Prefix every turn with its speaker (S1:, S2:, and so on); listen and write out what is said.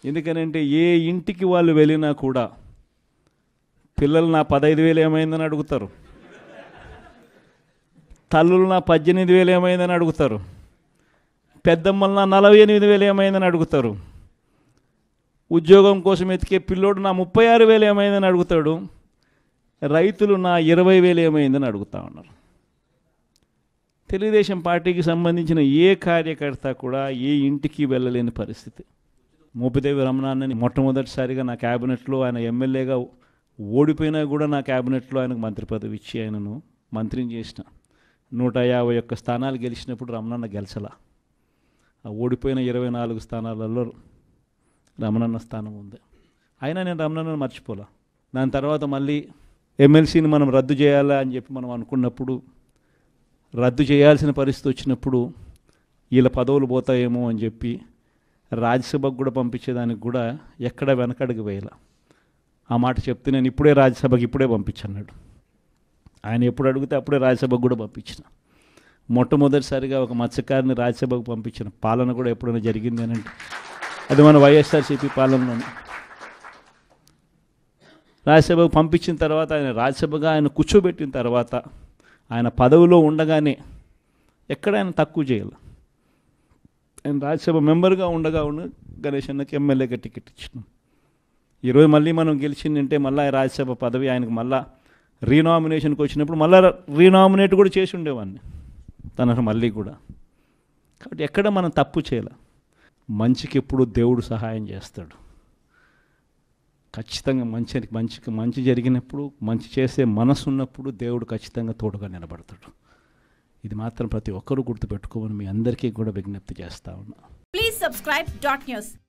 S1: ఎందుకనంటే ఏ ఇంటికి వాళ్ళు వెళ్ళినా కూడా పిల్లలు నా పదహైదు వేలు ఏమైందని అడుగుతారు తల్లులు నా పద్దెనిమిది వేలు ఏమైందని అడుగుతారు పెద్దమ్మలు నా నలభై ఎనిమిది వేలు ఏమైందని అడుగుతారు ఉద్యోగం కోసం ఎతికే పిల్లోడు నా ముప్పై ఆరు వేలు ఏమైందని అడుగుతాడు రైతులు నా ఇరవై వేలు ఏమైందని అడుగుతా ఉన్నారు తెలుగుదేశం పార్టీకి సంబంధించిన ఏ కార్యకర్త కూడా ఏ ఇంటికి వెళ్ళలేని పరిస్థితి మోపిదేవి రమణాన్నని మొట్టమొదటిసారిగా నా క్యాబినెట్లో ఆయన ఎమ్మెల్యేగా ఓడిపోయినా కూడా నా క్యాబినెట్లో ఆయనకు మంత్రి పదవి ఇచ్చి ఆయనను మంత్రిని చేసిన నూట యాభై ఒక్క స్థానాలు గెలిచినప్పుడు రమణన్న గెలిచలా ఆ ఓడిపోయిన ఇరవై నాలుగు స్థానాలలో రమణన్న స్థానం ఉంది అయినా నేను రమణన్నను మర్చిపోలా దాని తర్వాత మళ్ళీ ఎమ్మెల్సీని మనం రద్దు చేయాలా అని చెప్పి మనం అనుకున్నప్పుడు రద్దు చేయాల్సిన పరిస్థితి వచ్చినప్పుడు వీళ్ళ పదవులు పోతాయేమో అని చెప్పి రాజ్యసభకు కూడా పంపించేదానికి కూడా ఎక్కడ వెనకడుగు వేయాల ఆ మాట చెప్తే నేను ఇప్పుడే రాజ్యసభకి ఇప్పుడే పంపించన్నాడు ఆయన ఎప్పుడు అడిగితే అప్పుడే రాజ్యసభకు కూడా పంపించిన మొట్టమొదటిసారిగా ఒక మత్స్యకారిని రాజ్యసభకు పంపించిన పాలన కూడా ఎప్పుడైనా జరిగింది అని అంటే అది మన వైఎస్ఆర్సీపీ పాలనలోనే రాజ్యసభకు పంపించిన తర్వాత ఆయన రాజ్యసభగా ఆయన కూర్చోబెట్టిన తర్వాత ఆయన పదవిలో ఉండగానే ఎక్కడ ఆయన తక్కువ చేయాలి ఆయన రాజ్యసభ మెంబర్గా ఉండగా ఉండ గణేష్ అన్నకి ఎమ్మెల్యేగా టికెట్ ఇచ్చినాం ఈరోజు మళ్ళీ మనం గెలిచిందంటే మళ్ళీ రాజ్యసభ పదవి ఆయనకు మళ్ళా రీనామినేషన్కి వచ్చినప్పుడు మళ్ళీ రీనామినేట్ కూడా చేసి ఉండేవాడిని తనకు మళ్ళీ కూడా కాబట్టి ఎక్కడ మనం తప్పు చేయాలి మంచికి ఎప్పుడు దేవుడు సహాయం చేస్తాడు ఖచ్చితంగా మంచి మంచికి మంచి జరిగినప్పుడు మంచి చేసే మనసు ఉన్నప్పుడు దేవుడు ఖచ్చితంగా తోడుగా నిలబడతాడు ఇది మాత్రం ప్రతి ఒక్కరూ గుర్తుపెట్టుకోమని మీ అందరికీ కూడా విజ్ఞప్తి చేస్తా ఉన్నా
S2: Please subscribe dot news.